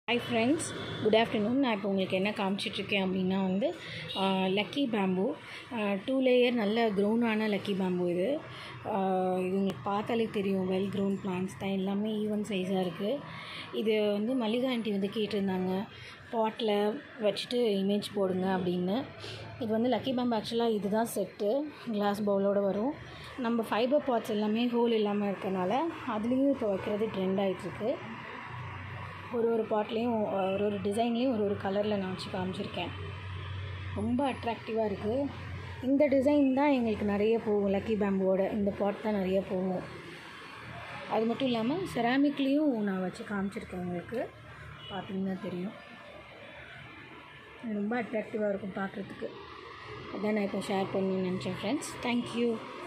hi friends good afternoon நான் இப்போ உங்களுக்கு என்ன காமிச்சிட்ருக்கேன் அப்படின்னா வந்து லக்கி பேம்பு டூ லேயர் நல்ல க்ரௌனான லக்கி பேம்பு இது ஆஹ் இது உங்களுக்கு பார்த்தாலே தெரியும் வெல் க்ரௌன் பிளான்ஸ் தான் எல்லாமே ஈவன் சைஸாக இருக்குது இது வந்து மல்லிகா ஆண்டி வந்து கேட்டிருந்தாங்க பாட்டில் வச்சுட்டு இமேஜ் போடுங்க அப்படின்னு இது வந்து லக்கி பேம்பு ஆக்சுவலாக இதுதான் செட்டு கிளாஸ் பவுலோடு வரும் நம்ம ஃபைபர் பாட்ஸ் எல்லாமே ஹோல் இல்லாமல் இருக்கனால அதுலேயும் இப்போ வைக்கிறது ட்ரெண்ட் ஆகிட்டுருக்கு ஒரு ஒரு பாட்லேயும் ஒரு ஒரு டிசைன்லேயும் ஒரு ஒரு கலரில் நான் வச்சு காமிச்சிருக்கேன் ரொம்ப அட்ராக்டிவாக இருக்குது இந்த டிசைன் தான் எங்களுக்கு நிறைய போகும் லக்கி பேம்போட இந்த பாட் தான் நிறைய போகும் அது மட்டும் இல்லாமல் செராமிக்லேயும் நான் வச்சு காமிச்சிருக்கேன் உங்களுக்கு பார்த்தீங்கன்னா தெரியும் இது ரொம்ப அட்ராக்டிவாக இருக்கும் பார்க்குறதுக்கு அதான் நான் இப்போ ஷேர் பண்ணணும்னு நினச்சேன் ஃப்ரெண்ட்ஸ் தேங்க்யூ